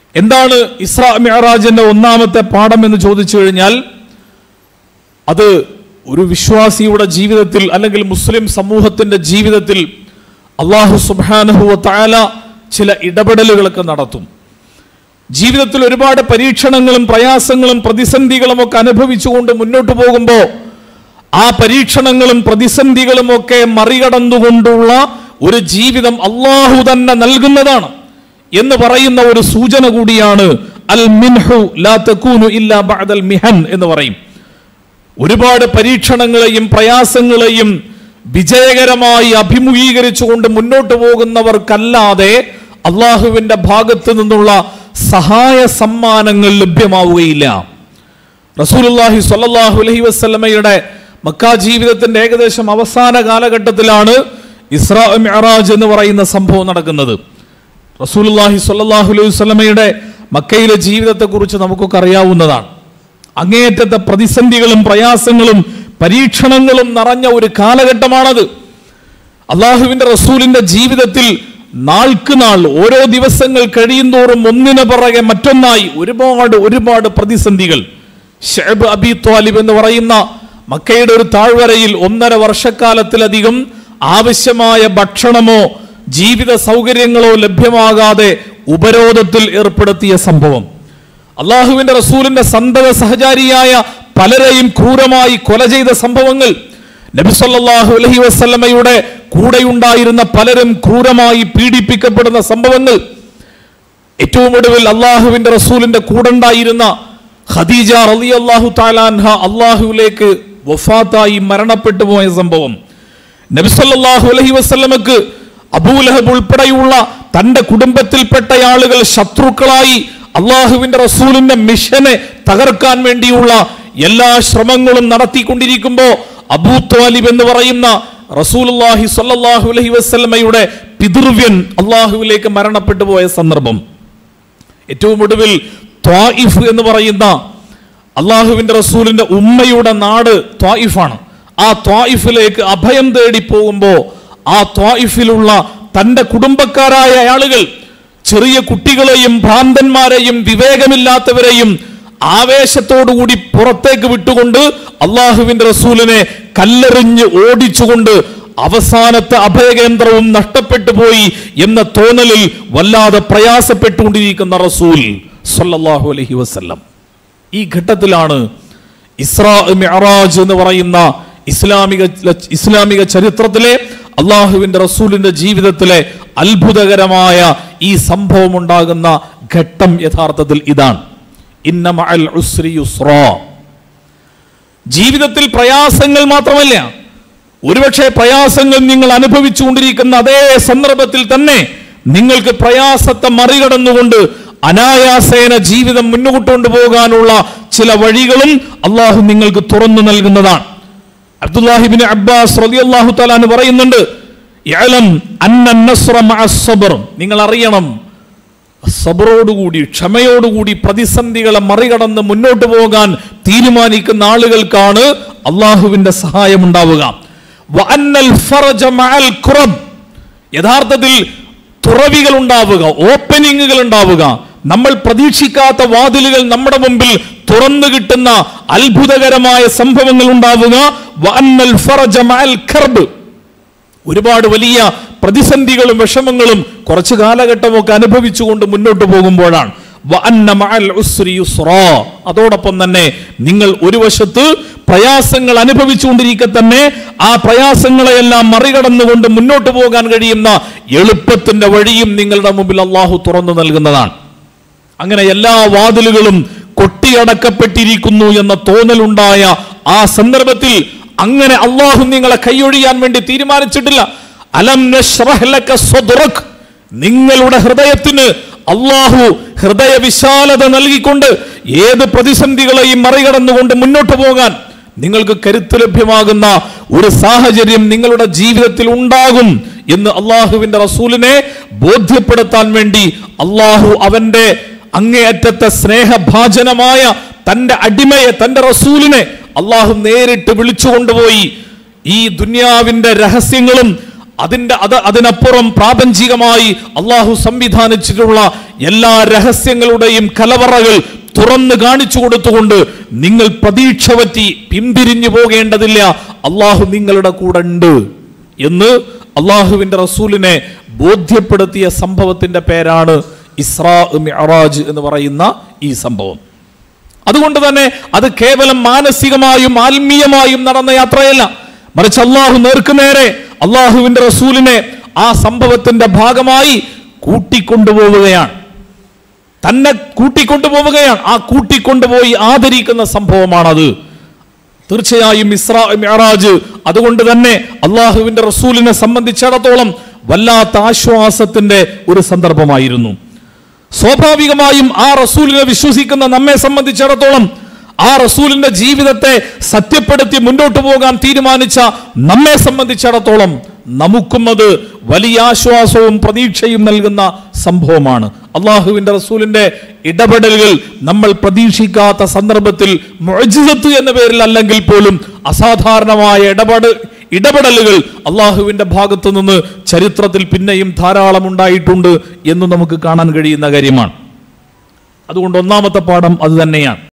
എന്താണ് ഇസ്രാ മിഅറാജിന്റെ ഒന്നാമത്തെ പാഠം എന്ന് ചോദിച്ചു കഴിഞ്ഞാൽ അത് ഒരു വിശ്വാസിയുടെ ജീവിതത്തിൽ അല്ലെങ്കിൽ മുസ്ലിം സമൂഹത്തിന്റെ ജീവിതത്തിൽ അള്ളാഹു സുബാനഹുവ താല ചില ഇടപെടലുകളൊക്കെ നടത്തും ജീവിതത്തിൽ ഒരുപാട് പരീക്ഷണങ്ങളും പ്രയാസങ്ങളും പ്രതിസന്ധികളും ഒക്കെ അനുഭവിച്ചുകൊണ്ട് മുന്നോട്ട് പോകുമ്പോൾ ആ പരീക്ഷണങ്ങളും പ്രതിസന്ധികളും ഒക്കെ മറികടന്നുകൊണ്ടുള്ള ഒരു ജീവിതം അള്ളാഹു തന്നെ നൽകുന്നതാണ് എന്ന് പറയുന്ന ഒരു സൂചന കൂടിയാണ് അൽ മിൻഹു ലാ തകൂനു ഇല്ലാ ബഅദൽ മിഹൻ എന്ന് പറയും ഒരുപാട് പരീക്ഷണങ്ങളെയും പ്രയാസങ്ങളെയും വിജയകരമായി അഭിമുഖീകരിച്ചുകൊണ്ട് മുന്നോട്ട് പോകുന്നവർക്കല്ലാതെ അള്ളാഹുവിന്റെ ഭാഗത്ത് നിന്നുള്ള സഹായ സമ്മാനങ്ങൾ ലഭ്യമാവുകയില്ല റസൂലുള്ളാഹി സ്വല്ലല്ലാഹു അലൈഹി വസല്ലമയുടെ മക്ക ജീവിതത്തിന്റെ ഏകദേശം അവസാന കാലഘട്ടത്തിലാണ് ഇസ്രാ മിഅറാജ് എന്ന് പറയുന്ന സംഭവം നടക്കുന്നത് റസൂലുള്ളാഹി സ്വല്ലല്ലാഹു അലൈഹി വസല്ലമയുടെ മക്കയിലെ ജീവിതത്തെക്കുറിച്ച് നമുക്കൊക്കെ അറിയാവുന്നതാണ് അങ്ങേയറ്റത്തെ പ്രതിസന്ധികളും പ്രയാസങ്ങളും പരീക്ഷണങ്ങളും നിറഞ്ഞ ഒരു കാലഘട്ടമാണത് അള്ളാഹുവിന്റെ റസൂലിന്റെ ജീവിതത്തിൽ നാൾക്ക് നാൾ ഓരോ ദിവസങ്ങൾ കഴിയുന്തോറും ഒന്നിനു പിറകെ മറ്റൊന്നായി ഒരുപാട് ഒരുപാട് പ്രതിസന്ധികൾ ഷെബ് അബി ത്വാലിബ് എന്ന് പറയുന്ന മക്കയുടെ ഒരു താഴ്വരയിൽ ഒന്നര വർഷക്കാലത്തിലധികം ആവശ്യമായ ഭക്ഷണമോ ജീവിത സൗകര്യങ്ങളോ ലഭ്യമാകാതെ ഉപരോധത്തിൽ ഏർപ്പെടുത്തിയ സംഭവം അള്ളാഹുവിന്റെ റസൂലിന്റെ സന്തത സഹചാരിയായ പലരെയും ക്രൂരമായി കൊല ചെയ്ത സംഭവങ്ങൾ നബി സല്ലല്ലാഹു അലൈഹി വസല്ലമയുടെ കൂടെയുണ്ടായിരുന്ന പലരും ക്രൂരമായി പീഡിപ്പിക്കപ്പെടുന്ന സംഭവങ്ങൾ ഏറ്റവും ഒടുവിൽ അള്ളാഹുവിന്റെ റസൂലിന്റെ കൂടെണ്ടായിരുന്ന ഖദീജ റളിയല്ലാഹു താലാൻഹ അള്ളാഹുവിലേക്ക് വഫാത്തായി മരണപ്പെട്ടു പോയ സംഭവം നബി സല്ലല്ലാഹു അലൈഹി വസല്ലമക്ക് അബൂലഹബ് ഉൾപ്പെടെയുള്ള തന്റെ കുടുംബത്തിൽപ്പെട്ട ആളുകൾ ശത്രുക്കളായി അള്ളാഹുവിന്റെ റസൂലിന്റെ മിഷനെ തകർക്കാൻ വേണ്ടിയുള്ള എല്ലാ ശ്രമങ്ങളും നടത്തിക്കൊണ്ടിരിക്കുമ്പോ അബൂ ത്വാലിബ് എന്ന് പറയുന്ന റസൂലുള്ളാഹി സ്വല്ലല്ലാഹു അലൈഹി വസല്ലമയുടെ പിതൃവ്യൻ അള്ളാഹുവിലേക്ക് മരണപ്പെട്ടു പോയ സന്ദർഭം ഏറ്റവും ഒടുവിൽ ത്വായിഫ് എന്ന് പറയുന്ന അള്ളാഹുവിന്റെ റസൂലിന്റെ ഉമ്മയുടെ നാട് ത്വായിഫാണ് ആ ത്വായിഫിലേക്ക് അഭയം തേടി പോകുമ്പോൾ ആ ത്വായിഫിലുള്ള തന്റെ കുടുംബക്കാരായ ആളുകൾ ചെറിയ കുട്ടികളെയും ഭ്രാന്തന്മാരെയും വിവേകമില്ലാത്തവരെയും ആവേശത്തോടുകൂടി പുറത്തേക്ക് വിട്ടുകൊണ്ട് അള്ളാഹുവിന്റെ റസൂലിനെ കല്ലെറിഞ്ഞ് ഓടിച്ചുകൊണ്ട് അവസാനത്തെ അഭയകേന്ദ്രവും നഷ്ടപ്പെട്ടു പോയി എന്ന തോന്നലിൽ വല്ലാതെ പ്രയാസപ്പെട്ടുകൊണ്ടിരിക്കുന്ന റസൂൽ സല്ലല്ലാഹു അലൈഹി വസല്ലം ഈ ഘട്ടത്തിലാണ് ഇസ്രാ മിഅറാജ് എന്ന് പറയുന്ന ഇസ്ലാമിക ഇസ്ലാമിക ചരിത്രത്തിലെ അള്ളാഹുവിന്റെ റസൂലിന്റെ ജീവിതത്തിലെ അത്ഭുതകരമായ ഈ സംഭവം ഉണ്ടാകുന്ന ഘട്ടം യഥാർത്ഥത്തിൽ ഇതാണ് ഇന്ന മഅൽ ഉസ്രി യുസ്റാ ജീവിതത്തിൽ പ്രയാസങ്ങൾ മാത്രമല്ല ഒരുപക്ഷെ പ്രയാസങ്ങൾ നിങ്ങൾ അനുഭവിച്ചുകൊണ്ടിരിക്കുന്ന അതേ സന്ദർഭത്തിൽ തന്നെ നിങ്ങൾക്ക് പ്രയാസത്തെ മറികടന്നുകൊണ്ട് അനായാസേന ജീവിതം മുന്നോട്ട് കൊണ്ടുപോകാനുള്ള ചില വഴികളും അള്ളാഹു നിങ്ങൾക്ക് തുറന്നു നൽകുന്നതാണ് അബ്ദുല്ലാഹിബിൻ അബ്ബാസ് റളിയല്ലാഹു തആല പറയുന്നുണ്ട് യഅലം അന്ന നസ്റ മഅ സബ്ർ നിങ്ങൾ അറിയണം സബറോടുകൂടി ക്ഷമയോടുകൂടി പ്രതിസന്ധികളെ മറികടന്ന് മുന്നോട്ട് പോകാൻ തീരുമാനിക്കുന്ന ആളുകൾക്കാണ് അള്ളാഹുവിന്റെ സഹായം ഉണ്ടാവുക വഅന്നൽ ഫറജ മഅൽ ഖുറബ് യഥാർത്ഥത്തിൽ തുറവികൾ ഉണ്ടാവുക ഓപ്പനിങ്ങുകൾ ഉണ്ടാവുക നമ്മൾ പ്രതീക്ഷിക്കാത്ത വാതിലുകൾ നമ്മുടെ മുമ്പിൽ തുറന്നു കിട്ടുന്ന അത്ഭുതകരമായ സംഭവങ്ങൾ ഉണ്ടാവുക വഅന്നൽ ഫറജ മഅൽ ഖർബ് ഒരുപാട് വലിയ പ്രതിസന്ധികളും വിഷമങ്ങളും കുറച്ചു കാലഘട്ടമൊക്കെ അനുഭവിച്ചുകൊണ്ട് മുന്നോട്ട് പോകുമ്പോഴാണ് വഅന്ന മഅൽ ഉസ്രി യുസ്റാ. അതോടൊപ്പം തന്നെ നിങ്ങൾ ഒരു വശത്ത് പ്രയാസങ്ങൾ അനുഭവിച്ചുകൊണ്ടിരിക്കെ തന്നെ ആ പ്രയാസങ്ങളെയെല്ലാം മറികടന്നുകൊണ്ട് മുന്നോട്ട് പോകാൻ കഴിയുന്ന എളുപ്പത്തിന്റെ വഴിയും നിങ്ങളുടെ മുമ്പിൽ അള്ളാഹു തുറന്നു നൽകുന്നതാണ് അങ്ങനെ എല്ലാ വാതിലുകളും കൊട്ടിയടക്കപ്പെട്ടിരിക്കുന്നു എന്ന തോന്നലുണ്ടായ ആ സന്ദർഭത്തിൽ അങ്ങനെ അള്ളാഹു നിങ്ങളെ കൈയൊഴിയാൻ വേണ്ടി തീരുമാനിച്ചിട്ടില്ല അലം നശ്റഹ് ലക സദ്റക്. നിങ്ങളുടെ ഹൃദയത്തിന് അള്ളാഹു ഹൃദയ വിശാലത നൽകിക്കൊണ്ട് ഏത് പ്രതിസന്ധികളെയും മറികടന്നുകൊണ്ട് മുന്നോട്ട് പോകാൻ നിങ്ങൾക്ക് കരുത്ത് ലഭ്യമാകുന്ന ഒരു സാഹചര്യം നിങ്ങളുടെ ജീവിതത്തിൽ ഉണ്ടാകും എന്ന് അള്ളാഹുവിന്റെ റസൂലിനെ ബോധ്യപ്പെടുത്താൻ വേണ്ടി അള്ളാഹു അവന്റെ അങ്ങേയറ്റത്തെ സ്നേഹഭാജനമായ തന്റെ അടിമയെ തന്റെ റസൂലിനെ അള്ളാഹു നേരിട്ട് വിളിച്ചു കൊണ്ടുപോയി ഈ ദുന്യാവിന്റെ രഹസ്യങ്ങളും അതിന്റെ അത് അതിനപ്പുറം പ്രാപഞ്ചികമായി അള്ളാഹു സംവിധാനിച്ചിട്ടുള്ള എല്ലാ രഹസ്യങ്ങളുടെയും കലവറകൾ തുറന്നു കാണിച്ചു കൊടുത്തുകൊണ്ട് നിങ്ങൾ പ്രതീക്ഷ പറ്റി പിന്തിരിഞ്ഞു പോകേണ്ടതില്ല അള്ളാഹു നിങ്ങളുടെ കൂടെ ഉണ്ട് എന്ന് അള്ളാഹുവിന്റെ റസൂലിനെ ബോധ്യപ്പെടുത്തിയ സംഭവത്തിന്റെ പേരാണ് ഇസ്രാ മിഅറാജ് എന്ന് പറയുന്ന ഈ സംഭവം അതുകൊണ്ട് തന്നെ അത് കേവലം മാനസികമായും ആത്മീയമായും നടന്ന യാത്രയല്ല മറിച്ച് അള്ളാഹു നേർക്കുനേരെ അള്ളാഹുവിന്റെ റസൂലിനെ ആ സംഭവത്തിന്റെ ഭാഗമായി കൂട്ടിക്കൊണ്ടുപോവുകയാണ് തന്നെ കൂട്ടിക്കൊണ്ടുപോവുകയാണ് ആ കൂട്ടിക്കൊണ്ടുപോയി ആദരിക്കുന്ന സംഭവമാണത് തീർച്ചയായും ഇസ്രാ മിഅറാജ് അതുകൊണ്ട് തന്നെ അള്ളാഹുവിന്റെ റസൂലിനെ സംബന്ധിച്ചിടത്തോളം വല്ലാത്ത ആശ്വാസത്തിന്റെ ഒരു സന്ദർഭമായിരുന്നു സ്വാഭാവികമായും ആ റസൂലിനെ വിശ്വസിക്കുന്ന നമ്മെ സംബന്ധിച്ചിടത്തോളം ആ റസൂലിന്റെ ജീവിതത്തെ സത്യപ്പെടുത്തി മുന്നോട്ട് പോകാൻ തീരുമാനിച്ച നമ്മെ സംബന്ധിച്ചിടത്തോളം നമുക്കും അത് വലിയ ആശ്വാസവും പ്രതീക്ഷയും നൽകുന്ന സംഭവമാണ് അള്ളാഹുവിന്റെ റസൂലിന്റെ ഇടപെടലുകൾ നമ്മൾ പ്രതീക്ഷിക്കാത്ത സന്ദർഭത്തിൽ മുഅ്ജിസത്ത് എന്ന പേരിൽ അല്ലെങ്കിൽ പോലും അസാധാരണമായ ഇടപെടൽ ഇടപെടലുകൾ അള്ളാഹുവിന്റെ ഭാഗത്തു നിന്ന് ചരിത്രത്തിൽ പിന്നെയും ധാരാളം ഉണ്ടായിട്ടുണ്ട് എന്ന് നമുക്ക് കാണാൻ കഴിയുന്ന കാര്യമാണ് അതുകൊണ്ട് ഒന്നാമത്തെ പാഠം അത് തന്നെയാണ്